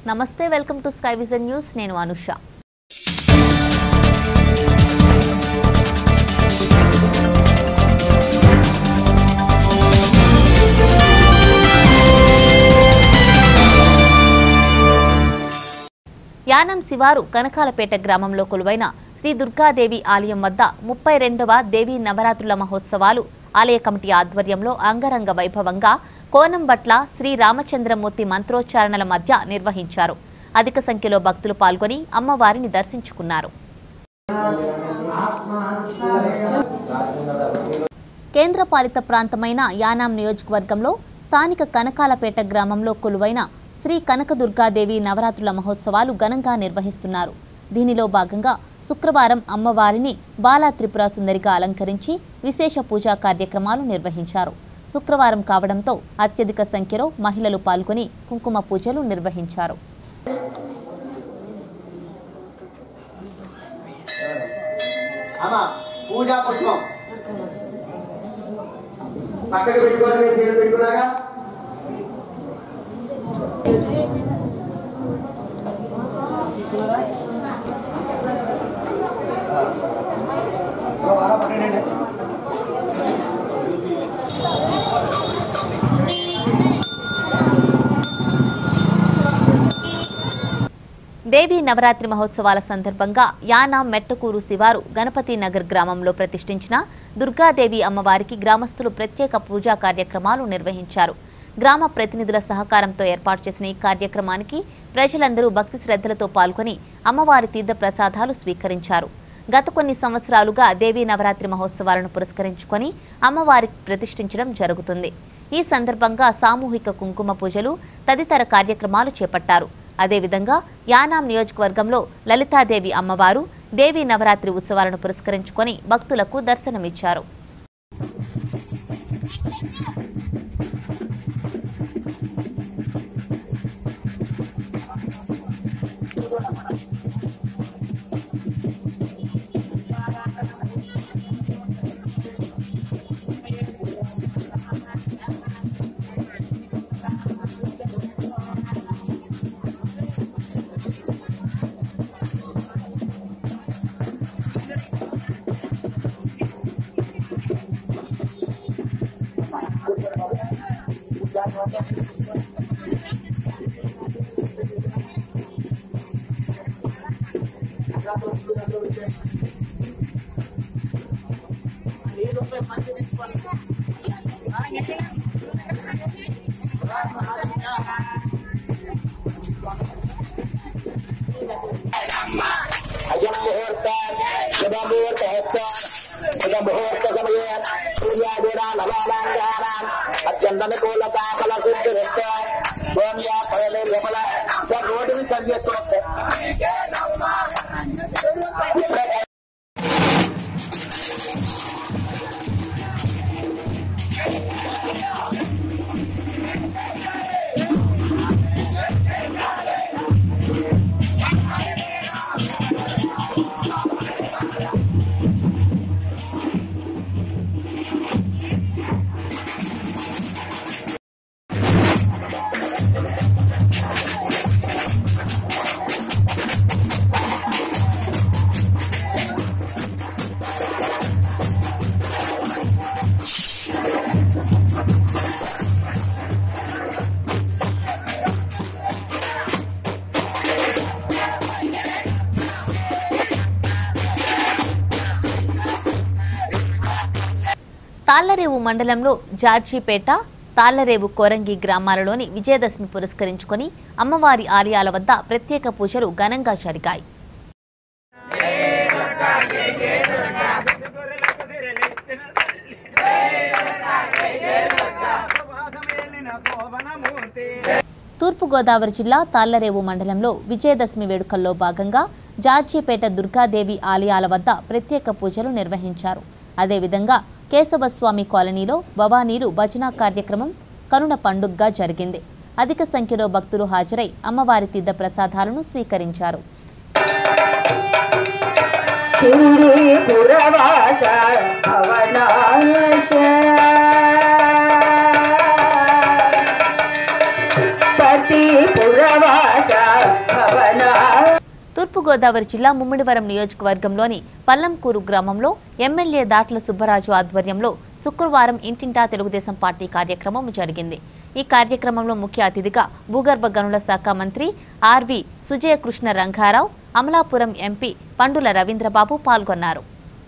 నమస్తే welcome to Sky Vision News నేను అనుష యానం శివారు కనకాలపేట గ్రామంలో కొలువైన శ్రీ దుర్గాదేవి ఆలయం వద్ద ముప్పై రెండవ దేవీ నవరాత్రుల మహోత్సవాలు ఆలయ కమిటీ ఆధ్వర్యంలో అంగరంగ వైభవంగా కోనంబట్ల శ్రీ రామచంద్రమూర్తి మంత్రోచ్చారణల మధ్య నిర్వహించారు అధిక సంఖ్యలో భక్తులు పాల్గొని అమ్మవారిని దర్శించుకున్నారు కేంద్రపాలిత ప్రాంతమైన యానాం నియోజకవర్గంలో స్థానిక కనకాలపేట గ్రామంలో కొలువైన శ్రీ కనకదుర్గాదేవి నవరాత్రుల మహోత్సవాలు ఘనంగా నిర్వహిస్తున్నారు దీనిలో భాగంగా శుక్రవారం అమ్మవారిని బాలా త్రిపుర సుందరిగా అలంకరించి విశేష పూజా కార్యక్రమాలు నిర్వహించారు శుక్రవారం కావడంతో అత్యధిక సంఖ్యలో మహిళలు పాల్గొని కుంకుమ పూజలు నిర్వహించారు అమ్మా పూజా పుష్పం పక్కకి పెట్టుకొని మీరు చేతులు పెట్టుకున్నాగా దేవీ నవరాత్రి మహోత్సవాల సందర్భంగా యానా మెట్టకూరు శివారు గణపతి నగర్ గ్రామంలో ప్రతిష్ఠించిన దుర్గాదేవి అమ్మవారికి గ్రామస్తులు ప్రత్యేక పూజా కార్యక్రమాలు నిర్వహించారు గ్రామ ప్రతినిధుల సహకారంతో ఏర్పాటు చేసిన ఈ కార్యక్రమానికి ప్రజలందరూ భక్తి శ్రద్ధలతో పాల్గొని అమ్మవారి తీర్థ ప్రసాదాలు స్వీకరించారు గత కొన్ని సంవత్సరాలుగా దేవీ నవరాత్రి మహోత్సవాలను పురస్కరించుకొని అమ్మవారికి ప్రతిష్ఠించడం జరుగుతుంది ఈ సందర్భంగా సామూహిక కుంకుమ పూజలు తదితర కార్యక్రమాలు చేపట్టారు అదేవిధంగా యానాం నియోజకవర్గంలో లలితాదేవి అమ్మవారు దేవీ నవరాత్రి ఉత్సవాలను పురస్కరించుకొని భక్తులకు దర్శనమిచ్చారు అయం ముహూర్త శుభ ముహూర్త శుభ ముహూర్త సమయే సూర్యాదిరా నవానాంగానాం అత్యంతనుకూలత ఫల సిద్ధి ఓం యా ఫలే లోపల సార్ రోడ్డు మీద సరి చేసుకోవచ్చు తాళ్లరేవు మండలంలో జార్జీపేట తాళ్లరేవు కోరంగి గ్రామాలలోని విజయదశమి పురస్కరించుకొని అమ్మవారి ఆలయాల వద్ద ప్రత్యేక పూజలు ఘనంగా జరిగాయి తూర్పుగోదావరి జిల్లా తాళ్లరేవు మండలంలో విజయదశమి వేడుకల్లో భాగంగా జార్జీపేట దుర్గాదేవి ఆలయాల వద్ద ప్రత్యేక పూజలు నిర్వహించారు అదేవిధంగా కేశవస్వామి కాలనీలో భవానీలు భజన కార్యక్రమం కరుణ పండుగగా జరిగింది అధిక సంఖ్యలో భక్తులు హాజరై అమ్మవారి తీర్థ ప్రసాదాలను స్వీకరించారు शिवरी पुरवास अवनाश पति पुरवास తూర్పుగోదావరి జిల్లా ముమ్మిడివరం నియోజకవర్గంలోని పల్లంకూరు గ్రామంలో ఎమ్మెల్యే దాట్ల సుబ్బరాజు ఆధ్వర్యంలో శుక్రవారం ఇంటింటా తెలుగుదేశం పార్టీ కార్యక్రమం జరిగింది ఈ కార్యక్రమంలో ముఖ్య అతిథిగా భూగర్భ గనుల శాఖ మంత్రి ఆర్వి సుజయకృష్ణ రంగారావు అమలాపురం ఎంపీ పండుల రవీంద్రబాబు పాల్గొన్నారు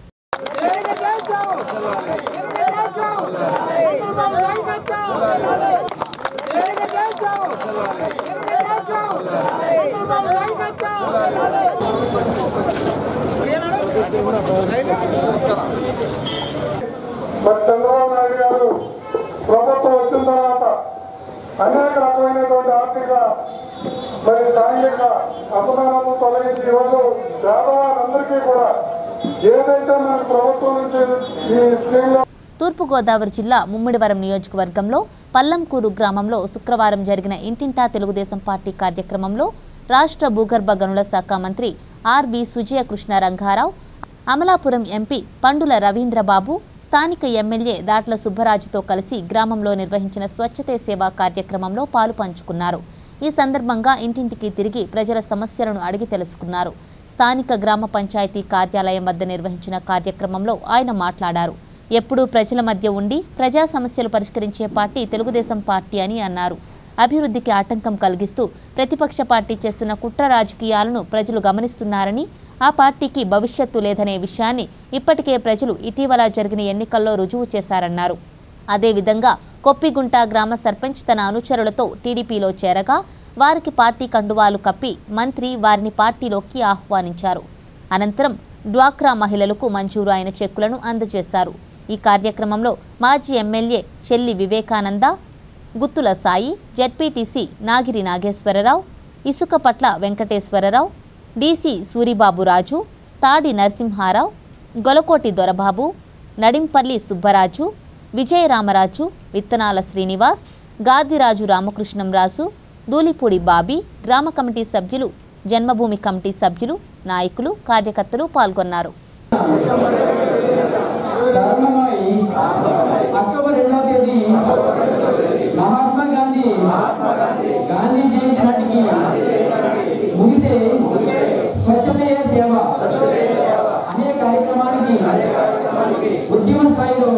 మరి చంద్రబాబు నాయుడు గారు ప్రభుత్వం వచ్చిన తర్వాత అనేక రకమైనటువంటి ఆర్థిక మరి సాంఘిక అసమానతలు తొలగించి ఈరోజు పేదవారందరికీ కూడా ఏదైతే మనకి ప్రభుత్వం నుంచి ఈ స్కీమ్లో తూర్పుగోదావరి జిల్లా ముమ్మిడివరం నియోజకవర్గంలో పల్లంకూరు గ్రామంలో శుక్రవారం జరిగిన ఇంటింటా తెలుగుదేశం పార్టీ కార్యక్రమంలో రాష్ట్ర భూగర్భ గనుల శాఖ మంత్రి ఆర్వి సుజయ కృష్ణ రంగారావు అమలాపురం ఎంపీ పండుల రవీంద్రబాబు స్థానిక ఎమ్మెల్యే దాట్ల సుబ్బరాజుతో కలిసి గ్రామంలో నిర్వహించిన స్వచ్ఛతే సేవా కార్యక్రమంలో పాలు పంచుకున్నారు ఈ సందర్భంగా ఇంటింటికి తిరిగి ప్రజల సమస్యలను అడిగి తెలుసుకున్నారు స్థానిక గ్రామ పంచాయతీ కార్యాలయం వద్ద నిర్వహించిన కార్యక్రమంలో ఆయన మాట్లాడారు ఎప్పుడూ ప్రజల మధ్య ఉండి ప్రజా సమస్యలు పరిష్కరించే పార్టీ తెలుగుదేశం పార్టీ అని అన్నారు అభివృద్ధికి ఆటంకం కలిగిస్తూ ప్రతిపక్ష పార్టీ చేస్తున్న కుట్ర రాజకీయాలను ప్రజలు గమనిస్తున్నారని ఆ పార్టీకి భవిష్యత్తు లేదనే విషయాన్ని ఇప్పటికే ప్రజలు ఇటీవల జరిగిన ఎన్నికల్లో రుజువు చేశారన్నారు అదేవిధంగా కొప్పిగుంట గ్రామ సర్పంచ్ తన అనుచరులతో టీడీపీలో చేరగా వారికి పార్టీ కండువాలు కప్పి మంత్రి వారిని పార్టీలోకి ఆహ్వానించారు అనంతరం డ్వాక్రా మహిళలకు మంజూరు అయిన చెక్కులను అందజేశారు ఈ కార్యక్రమంలో మాజీ MLA Chelli Vivekananda Guttula Sai ZPTC Nagiri Nageswararao Isukapatla Venkateswararao DC సూరిబాబురాజు తాడి నరసింహారావు గొలకోటి దొరబాబు నడింపల్లి సుబ్బరాజు విజయరామరాజు విత్తనాల శ్రీనివాస్ గాదిరాజు రామకృష్ణంరాజు దూలిపూడి బాబీ గ్రామ కమిటీ సభ్యులు జన్మభూమి కమిటీ సభ్యులు నాయకులు కార్యకర్తలు పాల్గొన్నారు ధర్మమై అక్టోబర్ రెండవ తేదీ మహాత్మా గాంధీ గాంధీ జయంతి నాటికి ముగిసే స్వచ్ఛతయ సేవ అనే కార్యక్రమానికి ఉద్యమ స్థాయిలో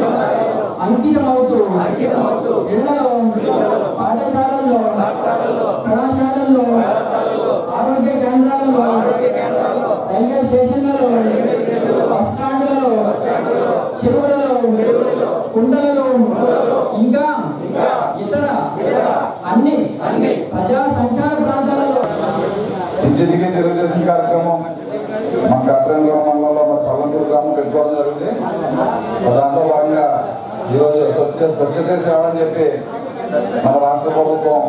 అంకితమవుతూ ఇళ్లలో పాఠశాలల్లో కళాశాలల్లో ఆరోగ్య కేంద్రాలలో రైల్వే స్టేషన్లలో బస్ స్టాండ్లలో చెరువులలో కుండలలో ఇంకా ఇతర అన్ని ప్రజా సంచార ప్రాంతాలలో ఇంటింటికి తెలుగుదేశం కార్యక్రమం మా కట్టంలో మండలంలో మా పల్లంపూర్ గ్రామం పెట్టుకోవడం జరిగింది మరి దాంట్లో భాగంగా ఈరోజు స్వచ్ఛ స్వచ్ఛత సేవ అని చెప్పి మన రాష్ట్ర ప్రభుత్వం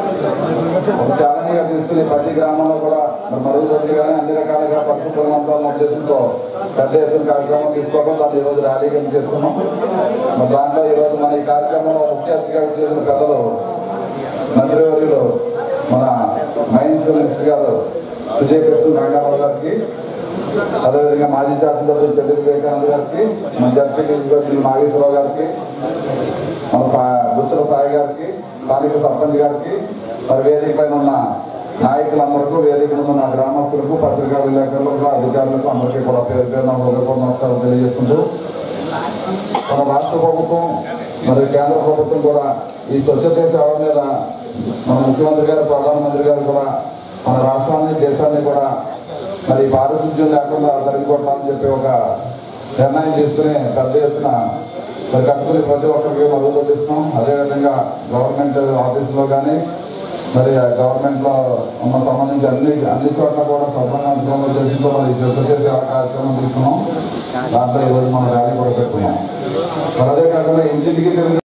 ఒక ఛాలెంజ్ గా తీసుకుని ప్రతి గ్రామంలో కూడా మరి మరుగుదొడ్డి కానీ అన్ని రకాలుగా పరిశుభ్రంగా ఉండాలన్న ఉద్దేశంతో పెద్ద ఎత్తున కార్యక్రమం తీసుకోవడం దాన్ని ఈరోజు ర్యాలీ కింద చేసుకున్నాం మరి దాంట్లో ఈరోజు మన ఈ కార్యక్రమంలో ముఖ్య అతిథిగా చేసిన పెద్దలు మంత్రివర్యులు మన మైన్స్ మినిస్టర్ గారు సుజయ్ కృష్ణ రంగారావు గారికి అదేవిధంగా మాజీ శాసనసభ్యులు చెల్లి వివేకానంద గారికి మన జడ్పీ సభ్యులు నాగేశ్వరరావు గారికి మన సా- గుత్తుల సాయి గారికి స్థానిక సర్పంచ్ గారికి మరి వేదిక పైన ఉన్న నాయకులందరికీ వేదిక మీద ఉన్న గ్రామస్తులకు పత్రికా విలేకరులకు అధికారులకు అందరికీ కూడా పేరు పేరున హృదయపూర్వక నమస్కారం తెలియజేస్తుంటూ మన రాష్ట్ర ప్రభుత్వం మరి కేంద్ర ప్రభుత్వం కూడా ఈ స్వచ్ఛత సేవ మీద మన ముఖ్యమంత్రి గారు ప్రధానమంత్రి గారు కూడా మన రాష్ట్రాన్ని దేశాన్ని కూడా మరి పారిశుద్ధ్యం లేకుండా తరిగిపోవటాలని చెప్పి ఒక నిర్ణయం తీసుకుని పెద్ద ఎత్తున మరి కట్టుకుని ప్రతి ఒక్కరికి మరుగు కొట్టిస్తున్నాం అదేవిధంగా గవర్నమెంట్ ఆఫీసులో కానీ మరి గవర్నమెంట్ లో ఉన్న సంబంధించి అన్ని అన్ని చోట్ల కూడా సర్వంగా ఉద్దేశంతో మరి ఈ స్వచ్ఛత సేవ కార్యక్రమం తీసుకున్నాం దాంట్లో ఈరోజు మనం ర్యాలీ కూడా పెట్టుకున్నాం మరి అదే కాకుండా ఇంటింటికి తిరిగి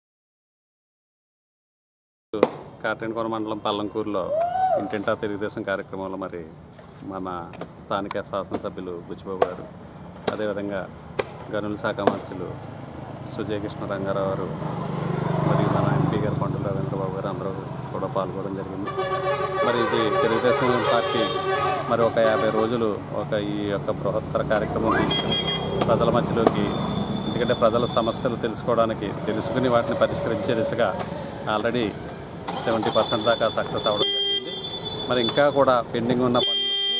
కాటేనికోన మండలం పల్లంకూరులో ఇంటింటా తెలుగుదేశం కార్యక్రమంలో మరి మన స్థానిక శాసనసభ్యులు బుచ్చిబాబు గారు అదేవిధంగా గనుల శాఖ మంత్రులు సుజయ్ కృష్ణ రంగారావు గారు మరి మన ఎంపీ గారు పండుగ రవీంద్రబాబు గారు అందరూ కూడా పాల్గొనడం జరిగింది మరి ఇది తెలుగుదేశం పార్టీ మరి ఒక యాభై రోజులు ఒక ఈ యొక్క బృహత్తర కార్యక్రమం తీసుకుని ప్రజల మధ్యలోకి ఎందుకంటే ప్రజల సమస్యలు తెలుసుకోవడానికి తెలుసుకుని వాటిని పరిష్కరించే దిశగా ఆల్రెడీ సెవెంటీ పర్సెంట్ దాకా సక్సెస్ అవ్వడం జరిగింది మరి ఇంకా కూడా పెండింగ్ ఉన్న పనులు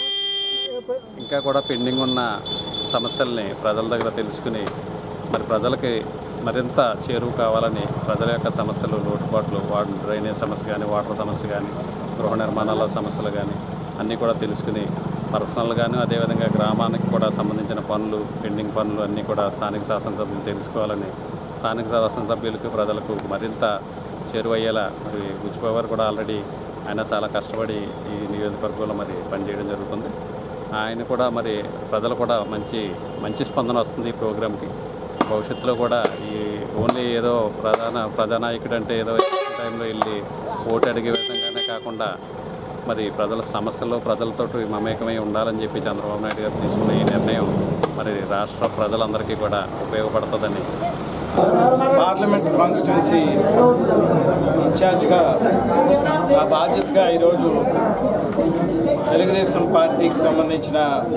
ఇంకా కూడా పెండింగ్ ఉన్న సమస్యల్ని ప్రజల దగ్గర తెలుసుకుని మరి ప్రజలకి మరింత చేరువు కావాలని ప్రజల యొక్క సమస్యలు లోటుపాట్లు వాటర్ డ్రైనేజ్ సమస్య కానీ వాటర్ సమస్య కానీ గృహ నిర్మాణాల సమస్యలు కానీ అన్నీ కూడా తెలుసుకుని పర్సనల్గాను అదేవిధంగా గ్రామానికి కూడా సంబంధించిన పనులు పెండింగ్ పనులు అన్నీ కూడా స్థానిక శాసనసభ్యులు తెలుసుకోవాలని స్థానిక శాసనసభ్యులకు ప్రజలకు మరింత చేరువయ్యేలా మరి బుచ్చిబాబు కూడా ఆల్రెడీ ఆయన చాలా కష్టపడి ఈ నియోజకవర్గంలో మరి పనిచేయడం జరుగుతుంది ఆయన కూడా మరి ప్రజలు కూడా మంచి మంచి స్పందన వస్తుంది ఈ ప్రోగ్రామ్కి భవిష్యత్తులో కూడా ఈ ఓన్లీ ఏదో ప్రధాన ప్రధానాయకుడు అంటే ఏదో ఎలక్షన్ టైంలో వెళ్ళి ఓటు అడిగే విధంగానే కాకుండా మరి ప్రజల సమస్యల్లో ప్రజలతో మమేకమై ఉండాలని చెప్పి చంద్రబాబు నాయుడు గారు తీసుకున్న ఈ నిర్ణయం మరి రాష్ట్ర ప్రజలందరికీ కూడా ఉపయోగపడుతుందని పార్లమెంట్ కాన్స్టిట్యున్సీ ఇన్ఛార్జ్గా ఆ బాధ్యతగా ఈరోజు తెలుగుదేశం పార్టీకి సంబంధించిన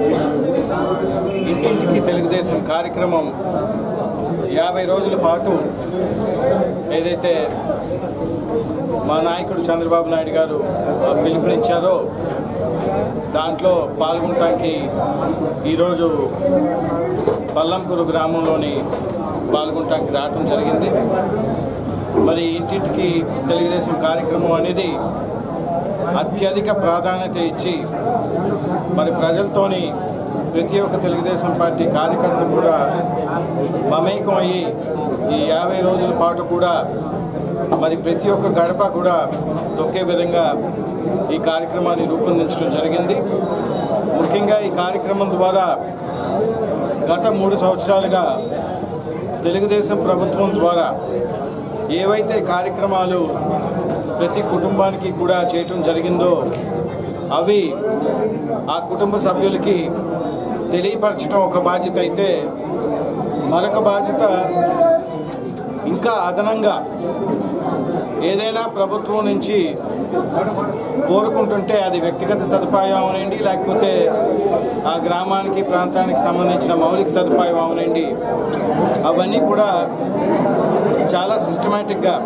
ఇంటింటికి తెలుగుదేశం కార్యక్రమం యాభై రోజుల పాటు ఏదైతే మా నాయకుడు చంద్రబాబు నాయుడు గారు ఆ, పిలుపునిచ్చారో దాంట్లో పాల్గొనటానికి ఈరోజు పల్లంకూరు గ్రామంలోని పాల్గొనటానికి రావటం జరిగింది మరి ఇంటింటికి తెలుగుదేశం కార్యక్రమం అనేది అత్యధిక ప్రాధాన్యత ఇచ్చి మరి ప్రజలతోని ప్రతి ఒక్క తెలుగుదేశం పార్టీ కార్యకర్త కూడా మమేకం అయ్యి ఈ యాభై రోజుల పాటు కూడా మరి ప్రతి ఒక్క గడప కూడా తొక్కే విధంగా ఈ కార్యక్రమాన్ని రూపొందించడం జరిగింది ముఖ్యంగా ఈ కార్యక్రమం ద్వారా గత మూడు సంవత్సరాలుగా తెలుగుదేశం ప్రభుత్వం ద్వారా ఏవైతే కార్యక్రమాలు ప్రతి కుటుంబానికి కూడా చేయటం జరిగిందో అవి ఆ కుటుంబ సభ్యులకి తెలియపరచడం ఒక బాధ్యత అయితే మరొక బాధ్యత ఇంకా అదనంగా ఏదైనా ప్రభుత్వం నుంచి కోరుకుంటుంటే అది వ్యక్తిగత సదుపాయం అవనండి లేకపోతే ఆ గ్రామానికి ప్రాంతానికి సంబంధించిన మౌలిక సదుపాయం అవనండి అవన్నీ కూడా చాలా సిస్టమేటిక్గా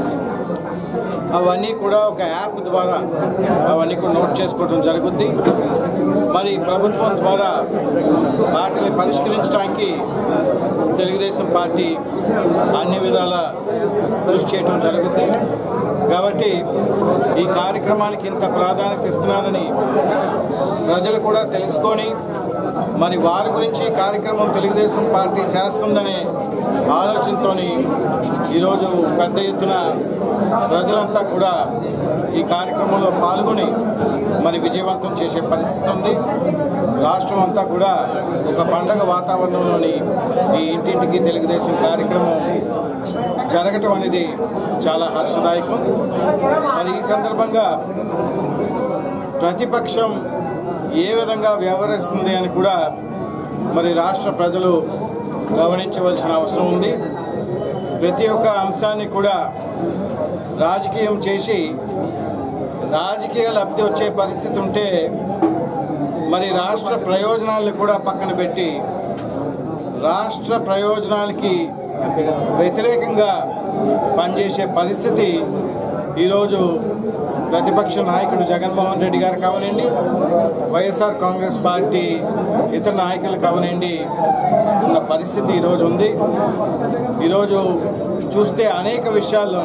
అవన్నీ కూడా ఒక యాప్ ద్వారా అవన్నీ కూడా నోట్ చేసుకోవడం జరుగుద్ది మరి ప్రభుత్వం ద్వారా వాటిని పరిష్కరించడానికి తెలుగుదేశం పార్టీ అన్ని విధాల కృషి చేయడం జరుగుద్ది కాబట్టి ఈ కార్యక్రమానికి ఇంత ప్రాధాన్యత ఇస్తున్నానని ప్రజలు కూడా తెలుసుకొని మరి వారి గురించి ఈ కార్యక్రమం తెలుగుదేశం పార్టీ చేస్తుందనే ఆలోచనతో ఈరోజు పెద్ద ఎత్తున ప్రజలంతా కూడా ఈ కార్యక్రమంలో పాల్గొని మరి విజయవంతం చేసే పరిస్థితి ఉంది రాష్ట్రం అంతా కూడా ఒక పండగ వాతావరణంలోని ఈ ఇంటింటికి తెలుగుదేశం కార్యక్రమం జరగటం అనేది చాలా హర్షదాయకం మరి ఈ సందర్భంగా ప్రతిపక్షం ఏ విధంగా వ్యవహరిస్తుంది అని కూడా మరి రాష్ట్ర ప్రజలు గమనించవలసిన అవసరం ఉంది ప్రతి ఒక్క అంశాన్ని కూడా రాజకీయం చేసి రాజకీయ లబ్ధి వచ్చే పరిస్థితి ఉంటే మరి రాష్ట్ర ప్రయోజనాలను కూడా పక్కన పెట్టి రాష్ట్ర ప్రయోజనాలకి వ్యతిరేకంగా పనిచేసే పరిస్థితి ఈరోజు ప్రతిపక్ష నాయకుడు జగన్మోహన్ రెడ్డి గారు కావనండి వైఎస్ఆర్ కాంగ్రెస్ పార్టీ ఇతర నాయకులు కావనండి ఉన్న పరిస్థితి ఈరోజు ఉంది ఈరోజు చూస్తే అనేక విషయాల్లో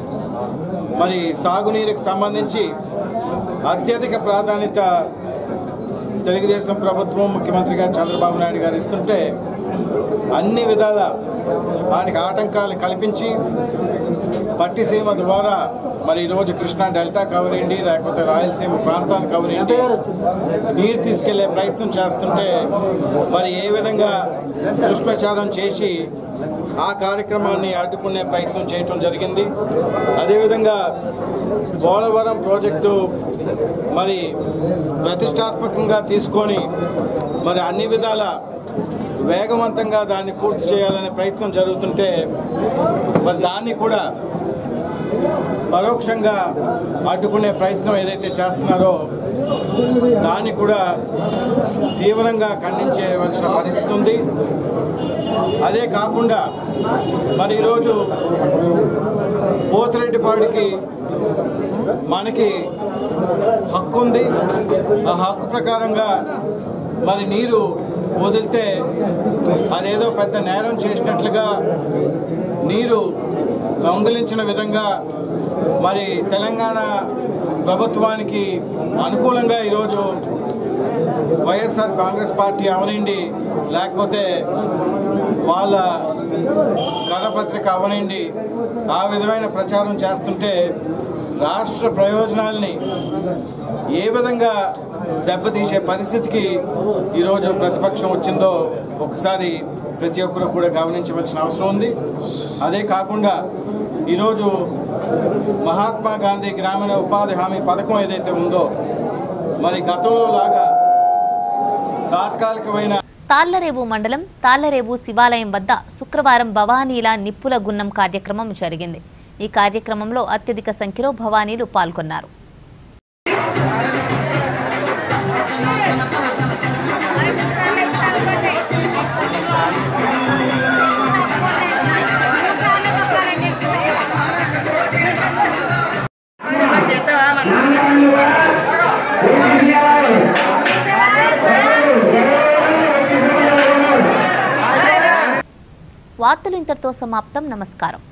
మరి సాగునీరుకు సంబంధించి అత్యధిక ప్రాధాన్యత తెలుగుదేశం ప్రభుత్వం ముఖ్యమంత్రి గారు చంద్రబాబు నాయుడు గారు ఇస్తుంటే అన్ని విధాల వాటికి ఆటంకాలు కల్పించి పట్టిసీమ ద్వారా మరి ఈరోజు కృష్ణా డెల్టా కవరండి లేకపోతే రాయలసీమ ప్రాంతాలు కవరండి నీరు తీసుకెళ్లే ప్రయత్నం చేస్తుంటే మరి ఏ విధంగా దుష్ప్రచారం చేసి ఆ కార్యక్రమాన్ని అడ్డుకునే ప్రయత్నం చేయటం జరిగింది అదేవిధంగా పోలవరం ప్రాజెక్టు మరి ప్రతిష్టాత్మకంగా తీసుకొని మరి అన్ని విధాల వేగవంతంగా దాన్ని పూర్తి చేయాలనే ప్రయత్నం జరుగుతుంటే మరి దాన్ని కూడా పరోక్షంగా అడ్డుకునే ప్రయత్నం ఏదైతే చేస్తున్నారో దాన్ని కూడా తీవ్రంగా ఖండించవలసిన పరిస్థితి ఉంది అదే కాకుండా మరి ఈరోజు పోతిరెడ్డిపాడికి మనకి హక్కు ఉంది ఆ హక్కు ప్రకారంగా మరి నీరు వదిలితే అదేదో పెద్ద నేరం చేసినట్లుగా నీరు దొంగలించిన విధంగా మరి తెలంగాణ ప్రభుత్వానికి అనుకూలంగా ఈరోజు వైఎస్ఆర్ కాంగ్రెస్ పార్టీ అవనండి లేకపోతే వాళ్ళ కరపత్రిక అవనండి ఆ విధమైన ప్రచారం చేస్తుంటే రాష్ట్ర ప్రయోజనాల్ని ఏ విధంగా దెబ్బతీసే పరిస్థితికి ఈరోజు ప్రతిపక్షం వచ్చిందో ఒకసారి ప్రతి ఒక్కరు కూడా గమనించవలసిన అవసరం ఉంది అదే కాకుండా ఈరోజు మహాత్మా గాంధీ గ్రామీణ ఉపాధి హామీ పథకం ఏదైతే ఉందో మరి గతంలో లాగా తాత్కాలికమైన తాళ్లరేవు మండలం తాళ్లరేవు శివాలయం వద్ద శుక్రవారం భవానీల నిప్పుల గున్నం కార్యక్రమం జరిగింది ఈ కార్యక్రమంలో అత్యధిక సంఖ్యలో భవానీలు పాల్గొన్నారు వార్తలు ఇంతటితో సమాప్తం నమస్కారం